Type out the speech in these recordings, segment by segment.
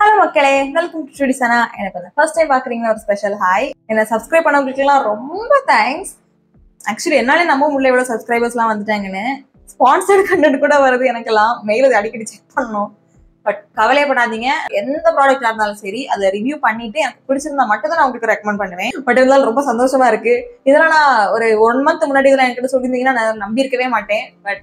hello மக்களே welcome to டுடிசனா எனக்கு வந்து ஃபர்ஸ்ட் டைம் பார்க்குறீங்க ஒரு ஸ்பெஷல் ஹாய் என்னை சப்ஸ்கிரைப் பண்ணவங்களுக்குலாம் ரொம்ப தேங்க்ஸ் ஆக்சுவலி என்னாலே நம்ப முடியல எவ்வளோ சப்ஸ்கிரைபர்ஸ்லாம் வந்துட்டாங்கன்னு ஸ்பான்சர்ட் கண்டென்ட் கூட வருது எனக்கெல்லாம் மெயில் அது அடிக்கடி செக் பண்ணணும் பட் கவலையப்படாதீங்க எந்த ப்ராடக்டா இருந்தாலும் சரி அதை ரிவ்யூ பண்ணிட்டு எனக்கு பிடிச்சிருந்தா மட்டும் தான் நான் உங்களுக்கு ரெக்கமெண்ட் பண்ணுவேன் பட் இருந்தாலும் ரொம்ப சந்தோஷமா இருக்கு இதெல்லாம் நான் ஒரு ஒன் மந்த் முன்னாடி இதெல்லாம் என்கிட்ட சொல்லியிருந்தீங்கன்னா நான் நம்பியிருக்கவே மாட்டேன் பட்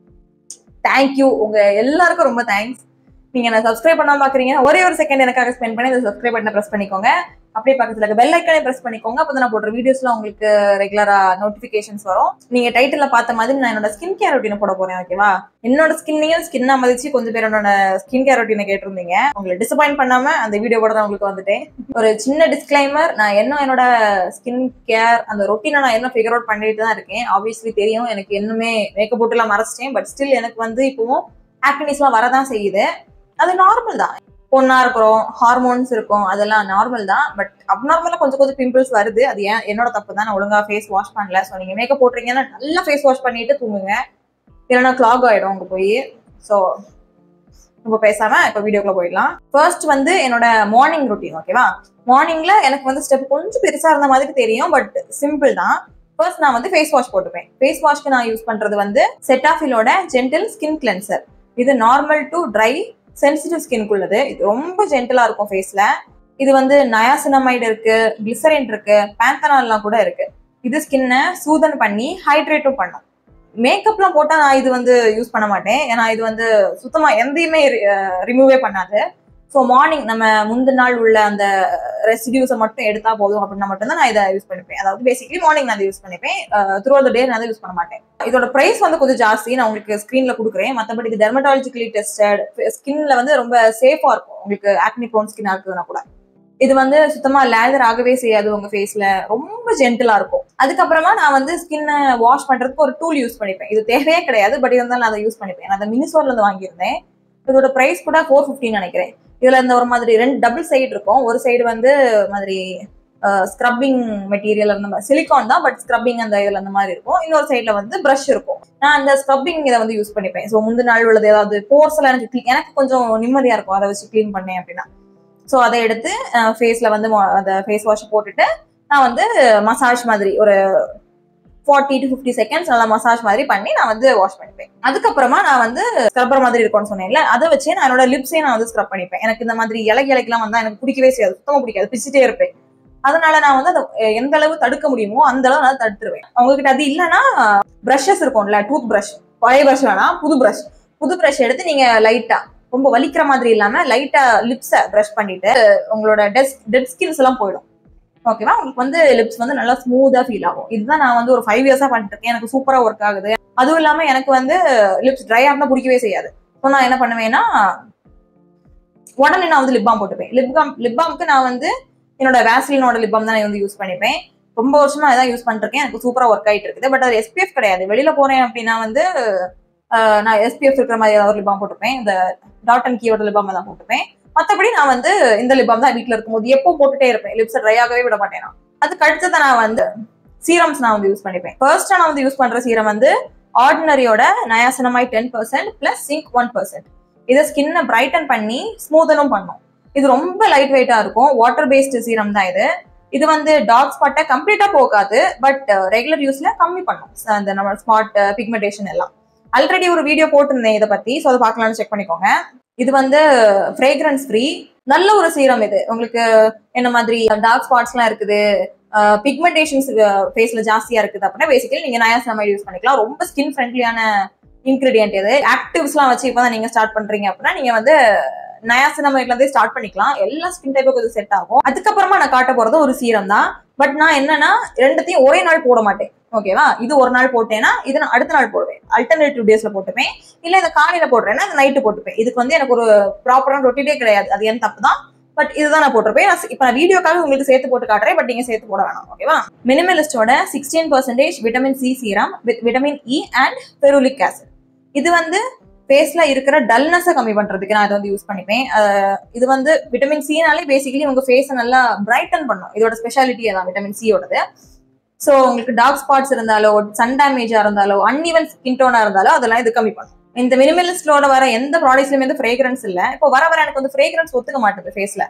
தேங்க்யூ உங்க எல்லாருக்கும் ரொம்ப தேங்க்ஸ் நீங்க என்ன சப்ஸ்கிரைப் பண்ணாம பாக்குறீங்க ஒரே ஒரு செகண்ட் எனக்காக ஸ்பெண்ட் பண்ணி இந்த சப்ஸ்கிரைப் பட்டனை பிரஸ் பண்ணிக்கோங்க அப்படியே பக்கத்துல இருக்க பெல் ஐக்கனே பிரஸ் பண்ணிக்கோங்க அப்போ நான் போடுற வீடியோஸ்லாம் உங்களுக்கு ரெகுலரா நோட்டிபிகேஷன்ஸ் வரும் நீங்க டைட்டில்ல பார்த்த மாதிரி நான் என்னோட ஸ்கின் கேர் ரொட்டீனை போட போறேன் ஓகேவா என்னோட ஸ்கின்னையும் ஸ்கின்னா மதிச்சு கொஞ்சம் பேர் என்னோட ஸ்கின் கேர் ரொட்டீனை கேட்டிருந்தீங்க உங்களை டிசப்பாயிண்ட் பண்ணாம அந்த வீடியோ கூட தான் உங்களுக்கு வந்துட்டேன் ஒரு சின்ன டிஸ்க்ளைமர் நான் என்ன என்னோட ஸ்கின் கேர் அந்த ரொட்டீனை நான் என்ன ஃபிகர் அவுட் பண்ணிட்டு தான் இருக்கேன் ஆப்வியஸ்லி தெரியும் எனக்கு இன்னுமே மேக்கப் போட்டுலாம் மறைச்சிட்டேன் பட் ஸ்டில் எனக்கு வந்து இப்போவும் ஆக்டினிஸ்லாம் வரதான் செய்யுது அது நார்மல் தான் பொண்ணா இருக்கிறோம் ஹார்மோன்ஸ் இருக்கும் அதெல்லாம் நார்மல் தான் பட் அப்நார்மலா கொஞ்சம் கொஞ்சம் பிம்பிள்ஸ் வருது அது ஏன் என்னோட தப்பு தான் நான் ஒழுங்கா ஃபேஸ் வாஷ் பண்ணல ஸோ நீங்க மேக்கப் போட்டுறீங்கன்னா நல்லா ஃபேஸ் வாஷ் பண்ணிட்டு தூங்குங்க இல்லைன்னா கிளாக் ஆயிடும் அங்க போய் ஸோ ரொம்ப பேசாம இப்போ வீடியோக்குள்ள போயிடலாம் ஃபர்ஸ்ட் வந்து என்னோட மார்னிங் ரொட்டீன் ஓகேவா மார்னிங்ல எனக்கு வந்து ஸ்டெப் கொஞ்சம் பெருசா இருந்த மாதிரி தெரியும் பட் சிம்பிள் தான் ஃபர்ஸ்ட் நான் வந்து ஃபேஸ் வாஷ் போட்டுப்பேன் ஃபேஸ் வாஷ்க்கு நான் யூஸ் பண்றது வந்து செட்டாஃபிலோட ஜென்டில் ஸ்கின் கிளென்சர் இது நார்மல் டு ட்ரை சென்சிட்டிவ் ஸ்கின்குள்ளது இது ரொம்ப ஜென்டலா இருக்கும் ஃபேஸ்ல இது வந்து நயாசினமைடு இருக்கு கிளிசரின் இருக்கு பேந்தனால்லாம் கூட இருக்கு இது ஸ்கின்னை சூதன் பண்ணி ஹைட்ரேட்டும் பண்ணும் மேக்கப்லாம் போட்டா நான் இது வந்து யூஸ் பண்ண மாட்டேன் ஏன்னா இது வந்து சுத்தமா எந்தையுமே ரிமூவே பண்ணாது ஸோ மார்னிங் நம்ம முந்தின நாள் உள்ள அந்த ரெசிடியூஸை மட்டும் எடுத்தா போதும் அப்படின்னா மட்டும்தான் நான் இதை யூஸ் பண்ணிப்பேன் அதாவது பேசிக்கலி மார்னிங் நான் இதை யூஸ் பண்ணிப்பேன் த்ரூ த டே நான் அதை யூஸ் பண்ண மாட்டேன் இதோட பிரைஸ் வந்து கொஞ்சம் ஜாஸ்தி நான் உங்களுக்கு ஸ்க்ரீன்ல கொடுக்குறேன் மற்றபடி இது டெர்மட்டாலஜிக்கலி டெஸ்டட் ஸ்கின்ல வந்து ரொம்ப சேஃபா இருக்கும் உங்களுக்கு ஆக்னி ப்ரோன் ஸ்கின் இருக்குதுன்னா கூட இது வந்து சுத்தமா லேதர் ஆகவே செய்யாது உங்க ஃபேஸ்ல ரொம்ப ஜென்டலா இருக்கும் அதுக்கப்புறமா நான் வந்து ஸ்கின்னை வாஷ் பண்றதுக்கு ஒரு டூல் யூஸ் பண்ணிப்பேன் இது தேவையே கிடையாது பட் இருந்தாலும் நான் அதை யூஸ் பண்ணிப்பேன் நான் அதை மினிசோர்ல இருந்து வாங்கியிருந்தேன் இதோட பிரைஸ் கூட ஃபோர் ஃபிஃப்டின்னு நினைக்கிறேன் இதுல இந்த ஒரு மாதிரி ரெண்டு டபுள் சைடு இருக்கும் ஒரு சைடு வந்து மாதிரி ஸ்க்ரப்பிங் மெட்டீரியல் அந்த மாதிரி சிலிகான் தான் பட் ஸ்க்ரப்பிங் அந்த இதுல அந்த மாதிரி இருக்கும் இன்னொரு சைட்ல வந்து ப்ரஷ் இருக்கும் நான் அந்த ஸ்க்ரப்பிங் இதை வந்து யூஸ் பண்ணிப்பேன் ஸோ முந்தின நாள் உள்ளது ஏதாவது போர்ஸ் எல்லாம் எனக்கு clean- எனக்கு கொஞ்சம் நிம்மதியா இருக்கும் அதை வச்சு க்ளீன் பண்ணேன் அப்படின்னா ஸோ அதை எடுத்து ஃபேஸ்ல வந்து mo- அந்த ஃபேஸ் வாஷ் போட்டுட்டு நான் வந்து மசாஜ் மாதிரி ஒரு ஃபார்ட்டி டு ஃபிஃப்டி செகண்ட்ஸ் நல்லா மசாஜ் மாதிரி பண்ணி நான் வந்து வாஷ் பண்ணிப்பேன் அதுக்கப்புறமா நான் வந்து ஸ்க்ரப்பர் மாதிரி இருக்கும்னு சொன்னேன்ல அதை வச்சு நான் என்னோட லிப்ஸே நான் வந்து ஸ்க்ரப் பண்ணிப்பேன் எனக்கு இந்த மாதிரி இலக்கு இலக்கெல்லாம் வந்தா எனக்கு பிடிக்கவே செய்யாது சுத்தமா பிடிக்காது பிச்சுட்டே இருப்பேன் அதனால நான் வந்து அதை எந்த அளவு தடுக்க முடியுமோ அந்த அளவு நான் தடுத்துருவேன் உங்ககிட்ட அது இல்லைன்னா பிரஷஸ் இருக்கும்ல டூத் பிரஷ் பழைய பிரஷ் வேணாம் புது பிரஷ் புது பிரஷ் எடுத்து நீங்க லைட்டா ரொம்ப வலிக்கிற மாதிரி இல்லாம லைட்டா லிப்ஸை ப்ரஷ் பண்ணிட்டு உங்களோட டெஸ் டெட் ஸ்கின்ஸ் எல்லாம் போயிடும் ஓகேவா உங்களுக்கு வந்து லிப்ஸ் வந்து நல்லா ஸ்மூதா ஃபீல் ஆகும் இதுதான் நான் வந்து ஒரு ஃபைவ் இயர்ஸா பண்ணிட்டு இருக்கேன் எனக்கு சூப்பரா ஒர்க் ஆகுது அதுவும் இல்லாம எனக்கு வந்து லிப்ஸ் ட்ரையா இருந்தா பிடிக்கவே செய்யாது ஸோ நான் என்ன பண்ணுவேன்னா உடனே நான் வந்து லிப் பாம் போட்டுப்பேன் லிப் பாம் லிப் பாம்க்கு நான் வந்து என்னோட வேஸ்லினோட லிப் பாம் தான் நான் வந்து யூஸ் பண்ணிப்பேன் ரொம்ப வருஷமா அதான் யூஸ் பண்ணிருக்கேன் எனக்கு சூப்பரா ஒர்க் ஆயிட்டு இருக்குது பட் அது எஸ்பிஎஃப் கிடையாது வெளியில போறேன் அப்படின்னா வந்து ஆஹ், நான் எஸ்பிஎஃப் இருக்கிற மாதிரி ஏதாவது லிப் பாம் போட்டுப்பேன் இந்த டாட் அண்ட் கீயோட லிப் பாம் தான் போட்டுப்பேன் மற்றபடி நான் வந்து இந்த லிப் பாம் தான் வீட்டில் இருக்கும்போது எப்போ போட்டுட்டே இருப்பேன் லிப்ஸை ட்ரை ஆகவே விட மாட்டேன் நான் அதுக்கு அடுத்ததை நான் வந்து சீரம்ஸ் நான் வந்து யூஸ் பண்ணிப்பேன் ஃபர்ஸ்டா நான் வந்து யூஸ் பண்ற சீரம் வந்து ஆர்டினரியோட நயாசனமாய் ten percent plus zinc one percent இதை ஸ்கின்னை பிரைட்டன் பண்ணி ஸ்மூதனும் பண்ணும் இது ரொம்ப லைட் வெயிட்டா இருக்கும் வாட்டர் பேஸ்டு சீரம் தான் இது இது வந்து டாக் ஸ்பாட்டை கம்ப்ளீட்டா போகாது பட் ரெகுலர் யூஸ்ல கம்மி பண்ணும் So, அந்த நம்ம ஸ்மார்ட் பிக்மெண்டேஷன் எல்லாம் ஆல்ரெடி ஒரு வீடியோ போட்டிருந்தேன் இதை பத்தி ஸோ அதை பார்க்கலாம்னு செக் பண்ணிக்கோங்க இது வந்து ஃப்ரேக்ரன்ஸ் ஃப்ரீ நல்ல ஒரு சீரம் இது உங்களுக்கு என்ன மாதிரி டார்க் ஸ்பாட்ஸ்லாம் இருக்குது பிக்மெண்டேஷன்ஸ் ஃபேஸ்ல ஜாஸ்தியா இருக்குது அப்படின்னா பேசிக்கலி நீங்க நயாசமைடு யூஸ் பண்ணிக்கலாம் ரொம்ப ஸ்கின் ஃப்ரெண்ட்லியான இன்கிரீடியன்ட் இது ஆக்டிவ்ஸ்லாம் வச்சு இப்பதான் நீங்க ஸ்டார்ட் பண்றீங்க அப்படின்னா நீங்க வந்து நயாசினமைட்ல இருந்தே ஸ்டார்ட் பண்ணிக்கலாம் எல்லா ஸ்கின் டைப்புக்கும் இது செட் ஆகும் அதுக்கப்புறமா நான் காட்ட போறது ஒரு சீரம் தான் பட் நான் என்னன்னா ரெண்டுத்தையும் ஒரே நாள் போட மாட்டேன் ஓகேவா இது ஒரு நாள் போட்டேன்னா இது நான் அடுத்த நாள் போடுவேன் அல்டர்னேட்டிவ் டேஸ்ல போட்டுப்பேன் இல்ல இதை காலையில போடுறேன்னா நைட்டு போட்டுப்பேன் இதுக்கு வந்து எனக்கு ஒரு ப்ராப்பரான ரொட்டீனே கிடையாது அது என் தப்பு தான் பட் இதுதான் நான் போட்டிருப்பேன் நான் இப்ப நான் வீடியோக்காக உங்களுக்கு சேர்த்து போட்டு காட்டுறேன் பட் நீங்க சேர்த்து போட வேணாம் ஓகேவா மினிமலிஸ்டோட sixteen percentage vitamin C serum with vitamin E and ferulic acid இது வந்து ஃபேஸ்ல இருக்கிற டல்னஸை கம்மி பண்றதுக்கு நான் இதை வந்து யூஸ் பண்ணிப்பேன் அஹ் இது வந்து விட்டமின் சினாலே பேசிக்கலி உங்க ஃபேஸை நல்லா பிரைட்டன் பண்ணும் இதோட ஸ்பெஷாலிட்டியே தான் விட்டமின் சியோடது ஸோ உங்களுக்கு டார்க் ஸ்பாட்ஸ் இருந்தாலோ சன் டேமேஜா இருந்தாலோ அன்இவன் ஸ்கின் டோனா இருந்தாலோ அதெல்லாம் இது கம்மி பண்ணும் இந்த மினிமலிஸ்டோட வர எந்த ப்ராடக்ட்ஸ்லயுமே வந்து ஃப்ரேக்ரன்ஸ் இல்ல இப்போ வர வர எனக்கு வந்து ஃப்ரேக்ரன்ஸ் ஒத்துக்க மாட்டேது ஃபேஸ்ல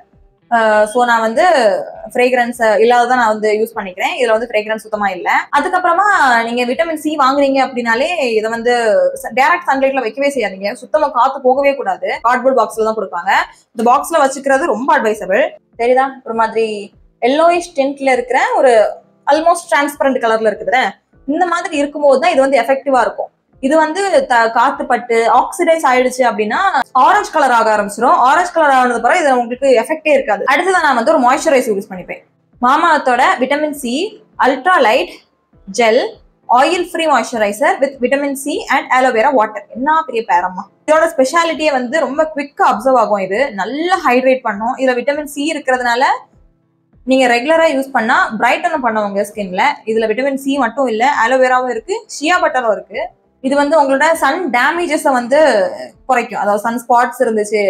ஸோ நான் வந்து ஃப்ரேக்ரன்ஸ் இல்லாததான் நான் வந்து யூஸ் பண்ணிக்கிறேன் இதுல வந்து ஃப்ரேக்ரன்ஸ் சுத்தமா இல்ல அதுக்கப்புறமா நீங்க விட்டமின் சி வாங்குறீங்க அப்படின்னாலே இதை வந்து டேரக்ட் சன்லைட்ல வைக்கவே செய்யாதீங்க சுத்தமா காத்து போகவே கூடாது கார்ட்போர்ட் பாக்ஸ்ல தான் கொடுப்பாங்க இந்த பாக்ஸ்ல வச்சுக்கிறது ரொம்ப அட்வைசபிள் தெரியுதா ஒரு மாதிரி எல்லோயிஷ் டென்ட்ல இருக்கிற ஒரு ஆல்மோஸ்ட் டிரான்ஸ்பரண்ட் கலர்ல இருக்குது இந்த மாதிரி இருக்கும்போது தான் இது வந்து எஃபெக்டிவா இருக்கும் இது வந்து த- காத்து பட்டு ஆக்சிடைஸ் ஆயிடுச்சு அப்படின்னா ஆரஞ்சு கலர் ஆக ஆரம்பிச்சிடும் ஆரஞ்சு கலர் ஆனது பிறகு இது உங்களுக்கு எஃபெக்டே இருக்காது அடுத்ததான் நான் வந்து ஒரு மாய்ஸ்சரைசர் யூஸ் பண்ணிப்பேன் மாமாத்தோட vitamin C ultra light gel oil free moisturiser with vitamin C and aloe vera water என்ன பெரிய பேரம்மா இதோட ஸ்பெஷாலிட்டியே வந்து ரொம்ப குவிக்கா அப்சர்வ் ஆகும் இது நல்லா ஹைட்ரேட் பண்ணும் இதுல விட்டமின் சி இருக்கிறதுனால நீங்க ரெகுலரா யூஸ் பண்ணா பிரைட்டன் பண்ணுவாங்க ஸ்கின்ல இதுல விட்டமின் சி மட்டும் இல்ல ஆலோவேராவும் இருக்கு ஷியா பட்டரும் இருக்கு இது வந்து உங்களோட சன் டேமேஜஸை வந்து குறைக்கும் அதாவது சன் ஸ்பாட்ஸ் இருந்துச்சு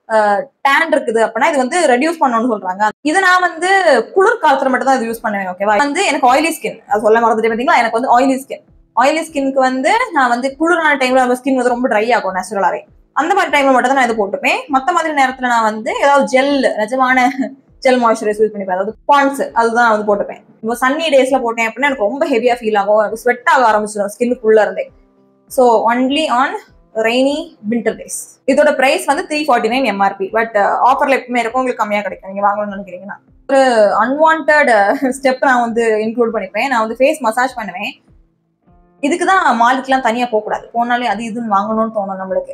டேன் இருக்குது அப்படின்னா இது வந்து ரெடியூஸ் பண்ணணும்னு சொல்றாங்க இது நான் வந்து குளிர் காலத்துல மட்டும் தான் இது யூஸ் பண்ணுவேன் ஓகேவா வந்து எனக்கு ஆயிலி ஸ்கின் அது சொல்ல மறந்துட்டு பாத்தீங்களா எனக்கு வந்து ஆயிலி ஸ்கின் ஆயிலி ஸ்கின்க்கு வந்து நான் வந்து குளிரான டைம்ல நம்ம ஸ்கின் வந்து ரொம்ப ட்ரை ஆகும் நேச்சுரலாவே அந்த மாதிரி டைம்ல மட்டும் தான் நான் இது போட்டுப்பேன் மத்த மாதிரி நேரத்துல நான் வந்து ஏதாவது ஜெல் நிஜமான ஜெல் மாய்ஸ்சரைஸ் யூஸ் பண்ணிப்பேன் அதாவது பான்ஸ் அதுதான் நான் வந்து போட்டுப்பேன் இப்போ சன்னி டேஸ்ல போட்டேன் அப்படின்னா எனக்கு ரொம்ப ஹெவியா ஃபீல் ஆகும் எனக்கு ஸ்வெட் ஆக ஆரம்பிச்சிடும் ஸ்கின்னுக்குள்ள இருந்தே so only on rainy winter days இதோட பிரைஸ் வந்து three forty nine MRP but ஆஃபர்ல எப்பவுமே இருக்கும் உங்களுக்கு கம்மியா கிடைக்கும் நீங்க வாங்கணும்னு நினைக்கிறீங்கன்னா ஒரு அன்வான்ட் ஸ்டெப் நான் வந்து இன்க்ளூட் பண்ணிப்பேன் நான் வந்து ஃபேஸ் மசாஜ் பண்ணுவேன் இதுக்கு தான் மாலுக்குலாம் தனியா போகக்கூடாது போனாலே அது இதுன்னு வாங்கணும்னு தோணும் நம்மளுக்கு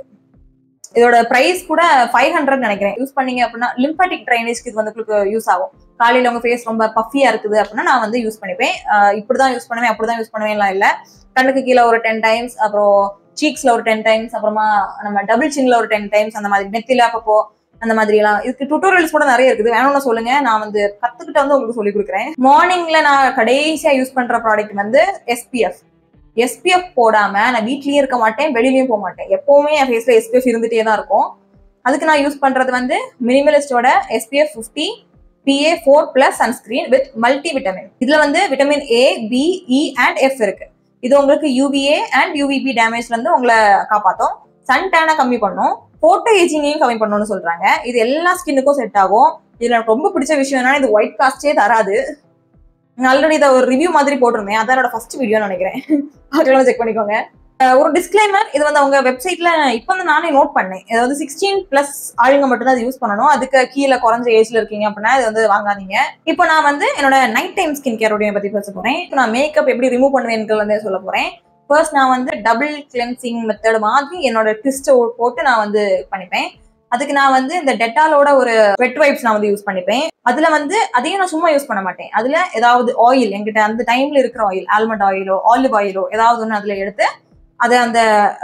இதோட பிரைஸ் கூட ஃபைவ் ஹண்ட்ரட் நினைக்கிறேன் யூஸ் பண்ணீங்க அப்படின்னா லிம்பாட்டிக் ட்ரைனேஜ்க்கு இது வந்து உங்களுக்கு யூஸ் ஆகும் காலையில உங்க ஃபேஸ் ரொம்ப பஃபியா இருக்குது அப்படின்னா நான் வந்து யூஸ் பண்ணிப்பேன் ஆஹ் இப்படிதான் யூஸ் பண்ணுவேன் அப்படிதான் யூஸ் பண்ணுவேன்லாம் இல்ல கண்ணுக்கு கீழே ஒரு டென் டைம்ஸ் அப்புறம் சீக்ஸ்ல ஒரு டென் டைம்ஸ் அப்புறமா நம்ம டபுள் சின்ல ஒரு டென் டைம்ஸ் அந்த மாதிரி நெத்தில அப்பப்போ அந்த மாதிரி எல்லாம் இதுக்கு டுட்டோரியல்ஸ் கூட நிறைய இருக்குது வேணும்னு சொல்லுங்க நான் வந்து கத்துக்கிட்டு வந்து உங்களுக்கு சொல்லி கொடுக்குறேன் மார்னிங்ல நான் கடைசியா யூஸ் பண்ற ப்ராடக்ட் வந்து எஸ்பிஎஃப் எஸ்பிஎஃப் போடாம நான் வீட்லயே இருக்க மாட்டேன் வெளியிலயும் போக மாட்டேன் எப்பவுமே என் ஃபேஸ்ல எஸ்பிஎஃப் இருந்துட்டே தான் இருக்கும் அதுக்கு நான் யூஸ் பண்றது வந்து மினிமலிஸ்டோட SPF fifty PA four plus sunscreen with multi vitamin இதுல வந்து vitamin A B E and F இருக்கு இது உங்களுக்கு யூவிஏ அண்ட் யூவிபி டேமேஜ்ல இருந்து உங்களை காப்பாத்தும் சன் டேனை கம்மி பண்ணும் போட்டோ ஏஜிங்கையும் கம்மி பண்ணணும்னு சொல்றாங்க இது எல்லா ஸ்கின்னுக்கும் செட் ஆகும் இதுல எனக்கு ரொம்ப பிடிச்ச விஷயம் என்னன்னா இது ஒயிட் காஸ்டே தராது ஆல்ரெடி இதை ஒரு ரிவ்யூ மாதிரி போட்டிருந்தேன் அதான் என்னோட ஃபர்ஸ்ட் வீடியோன்னு நினைக்கிறேன் அதெல்லாம் செக் பண்ணிக்கோங்க அஹ் ஒரு டிஸ்க்ளைமர் இது வந்து அவங்க வெப்சைட்ல இப்போ வந்து நானே நோட் பண்ணேன் இது வந்து சிக்ஸ்டீன் பிளஸ் ஆளுங்க மட்டும் தான் யூஸ் பண்ணணும் அதுக்கு கீழே குறைஞ்ச ஏஜ்ல இருக்கீங்க அப்படின்னா இது வந்து வாங்காதீங்க இப்போ நான் வந்து என்னோட நைட் டைம் ஸ்கின் கேர் ரொட்டீனை பத்தி பேச போறேன் இப்போ நான் மேக்கப் எப்படி ரிமூவ் பண்ணுவேன்னு வந்து சொல்ல போறேன் ஃபர்ஸ்ட் நான் வந்து டபுள் கிளென்சிங் மெத்தட் மாதிரி என்னோட ட்விஸ்ட் போட்டு நான் வந்து பண்ணிப்பேன் அதுக்கு நான் வந்து இந்த டெட்டாலோட ஒரு வெட் வைப்ஸ் நான் வந்து யூஸ் பண்ணிப்பேன் அதுல வந்து அதையும் நான் சும்மா யூஸ் பண்ண மாட்டேன் அதுல ஏதாவது ஆயில் என்கிட்ட அந்த டைம்ல இருக்கிற ஆயில் ஆல்மண்ட் ஆயிலோ ஆலிவ் ஆயிலோ ஏதாவது ஒன்று அதுல எடுத்து அதை அந்த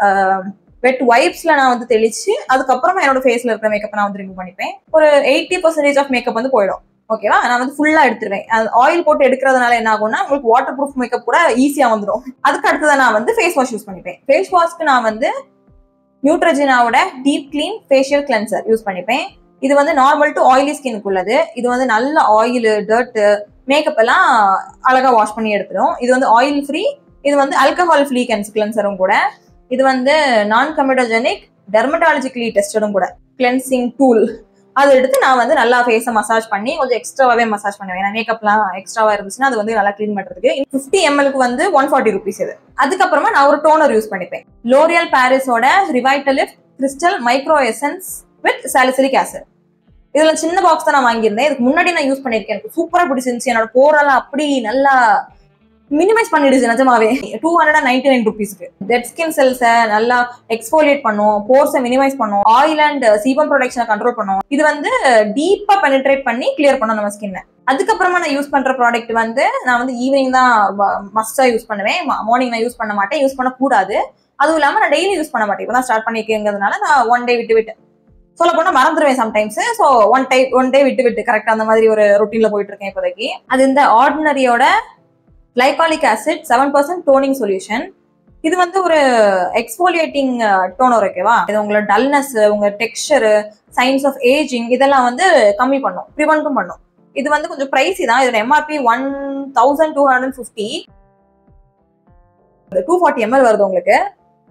வெட் வைப்ஸ்ல நான் வந்து தெளிச்சு அதுக்கப்புறமா என்னோட ஃபேஸ்ல இருக்கிற மேக்கப் நான் வந்து ரிமூவ் பண்ணிப்பேன் ஒரு எயிட்டி பர்சன்டேஜ் ஆஃப் மேக்கப் வந்து போயிடும் ஓகேவா நான் வந்து ஃபுல்லா எடுத்துருவேன் ஆயில் போட்டு எடுக்கிறதுனால என்ன ஆகும்னா உங்களுக்கு வாட்டர் ப்ரூஃப் மேக்கப் கூட ஈஸியா வந்துடும் அதுக்கு அடுத்ததான் நான் வந்து ஃபேஸ் வாஷ் யூஸ் பண்ணிப்பேன் ஃபேஸ் வாஷ்க்கு நான் வந்து நியூட்ரஜினாவோட deep clean facial cleanser use பண்ணிப்பேன் இது வந்து நார்மல் டு ஆயிலி ஸ்கின்னுக்கு உள்ளது இது வந்து நல்ல ஆயில் டர்ட் மேக்கப் எல்லாம் அழகா வாஷ் பண்ணி எடுத்துடும் இது வந்து ஆயில் ஃப்ரீ இது வந்து ஆல்கஹால் ஃப்ரீ கிளென்சரும் கூட இது வந்து நான் கமெடோஜெனிக் டெர்மட்டாலஜிக்கலி டெஸ்டடும் கூட கிளென்சிங் டூல் அதை எடுத்து நான் வந்து நல்லா ஃபேஸை மசாஜ் பண்ணி கொஞ்சம் எக்ஸ்ட்ராவாகவே மசாஜ் பண்ணுவேன் ஏன்னா மேக்கப்லாம் எக்ஸ்ட்ராவா இருந்துச்சுன்னா அது வந்து நல்லா க்ளீன் பண்ணுறதுக்கு ஃபிஃப்டி எம்எல்க்கு வந்து ஒன் ஃபார்ட்டி ருபீஸ் இது அதுக்கப்புறமா நான் ஒரு டோனர் யூஸ் பண்ணிப்பேன் லோரியல் பாரிஸோட Revitalift crystal micro essence with salicylic acid இதுல சின்ன பாக்ஸ் தான் நான் வாங்கியிருந்தேன் இதுக்கு முன்னாடி நான் யூஸ் பண்ணிருக்கேன் எனக்கு சூப்பரா பிடிச்சிருந்துச்சு என்னோட போரெல்லாம் அப்படி நல்லா மினிமைஸ் பண்ணிடுச்சு நிஜமாவே டூ ஹண்ட்ரட் நைன்டி நைன் ருபீஸ்க்கு டெட் ஸ்கின் செல்ஸை நல்லா எக்ஸ்போலியேட் பண்ணும் போர்ஸை மினிமைஸ் பண்ணும் ஆயில் அண்ட் சீபம் ப்ரொடக்ஷனை கண்ட்ரோல் பண்ணும் இது வந்து டீப்பா பெனிட்ரேட் பண்ணி கிளியர் பண்ணும் நம்ம ஸ்கின்னை அதுக்கப்புறமா நான் யூஸ் பண்ற ப்ராடக்ட் வந்து நான் வந்து ஈவினிங் தான் மஸ்டா யூஸ் பண்ணுவேன் மார்னிங் நான் யூஸ் பண்ண மாட்டேன் யூஸ் பண்ணக்கூடாது அதுவும் இல்லாம நான் டெய்லி யூஸ் பண்ண மாட்டேன் இப்போ தான் ஸ்டார்ட் பண்ணிருக்கேங்கிறதுனால நான் ஒன் டே விட்டு விட்டு சொல்ல போனா மறந்துடுவேன் sometimes so one day one day விட்டு விட்டு கரெக்டா அந்த மாதிரி ஒரு ரொட்டீன்ல போயிட்டு இருக்கேன் இப்போதைக்கு அது இந்த ஆர்டினரியோட glycolic acid seven percent toning solution இது வந்து ஒரு எக்ஸ்போலியேட்டிங் டோனர் ஓகேவா இது உங்களோட டல்னஸ் உங்க டெக்ஸ்சர் சைன்ஸ் ஆஃப் ஏஜிங் இதெல்லாம் வந்து கம்மி பண்ணும் ப்ரிவென்ட்டும் பண்ணும் இது வந்து கொஞ்சம் பிரைஸி தான் இதோட MRP one thousand two hundred fifty two forty ml வருது உங்களுக்கு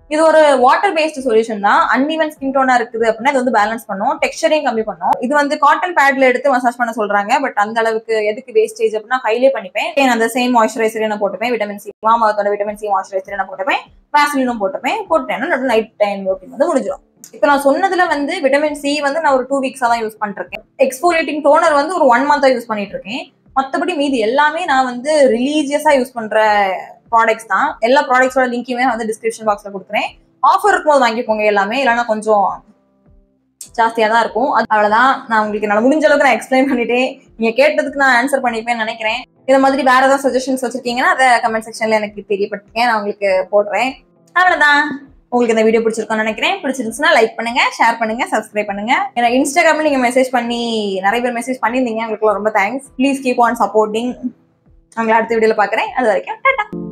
இது ஒரு வாட்டர் பேஸ்டு சொல்யூஷன் தான் அன்இவன் ஸ்கின் டோனா இருக்குது அப்படின்னா இது வந்து பேலன்ஸ் பண்ணும் டெக்ஸ்டரையும் கம்மி பண்ணும் இது வந்து காட்டன் பேட்ல எடுத்து மசாஜ் பண்ண சொல்றாங்க பட் அந்த அளவுக்கு எதுக்கு வேஸ்டேஜ் அப்படின்னா கையிலே பண்ணிப்பேன் ஏன் அந்த சேம் மாய்ஸ்சரைசர் நான் போட்டுப்பேன் விட்டமின் சி மாமாவத்தோட விட்டமின் சி மாய்ஸ்சரைசர் நான் போட்டுப்பேன் வேஸ்லினும் போட்டுப்பேன் போட்டேன்னா நைட் டைம் ரொட்டீன் வந்து முடிஞ்சிடும் இப்போ நான் சொன்னதுல வந்து விட்டமின் சி வந்து நான் ஒரு டூ வீக்ஸா தான் யூஸ் பண்ணிருக்கேன் எக்ஸ்போலியேட்டிங் டோனர் வந்து ஒரு ஒன் மந்தா யூஸ் பண்ணிட்டு இருக்கேன் மற்றபடி மீதி எல்லாமே நான் வந்து ரிலீஜியஸா யூஸ் பண்ற ப்ராடக்ட்ஸ் தான் எல்லா ப்ராடக்ட்ஸோட லிங்க்குமே நான் வந்து டிஸ்கிரிப்ஷன் பாக்ஸ்ல கொடுக்குறேன் ஆஃபர் இருக்கும்போது வாங்கிக்கோங்க எல்லாமே இல்லைன்னா கொஞ்சம் ஜாஸ்தியாக தான் இருக்கும் அது அவ்வளோதான் நான் உங்களுக்கு என்னால் முடிஞ்ச அளவுக்கு நான் எக்ஸ்பிளைன் பண்ணிட்டேன் நீங்கள் கேட்டதுக்கு நான் ஆன்சர் பண்ணிப்பேன்னு நினைக்கிறேன் இதை மாதிரி வேற ஏதாவது சஜஷன்ஸ் வச்சிருக்கீங்கன்னா அதை கமெண்ட் செக்ஷன்ல எனக்கு தெரியப்படுத்துங்க நான் உங்களுக்கு போடுறேன் அவ்வளோதான் உங்களுக்கு இந்த வீடியோ பிடிச்சிருக்கும்னு நினைக்கிறேன் பிடிச்சிருந்துச்சுன்னா லைக் பண்ணுங்க ஷேர் பண்ணுங்க சப்ஸ்கிரைப் பண்ணுங்க ஏன்னா இன்ஸ்டாகிராம்ல நீங்க மெசேஜ் பண்ணி நிறைய பேர் மெசேஜ் பண்ணியிருந்தீங்க உங்களுக்கு ரொம்ப thanks please keep on supporting உங்களை அடுத்த வீடியோல பார்க்குறேன் அது வரைக்கும் டாடா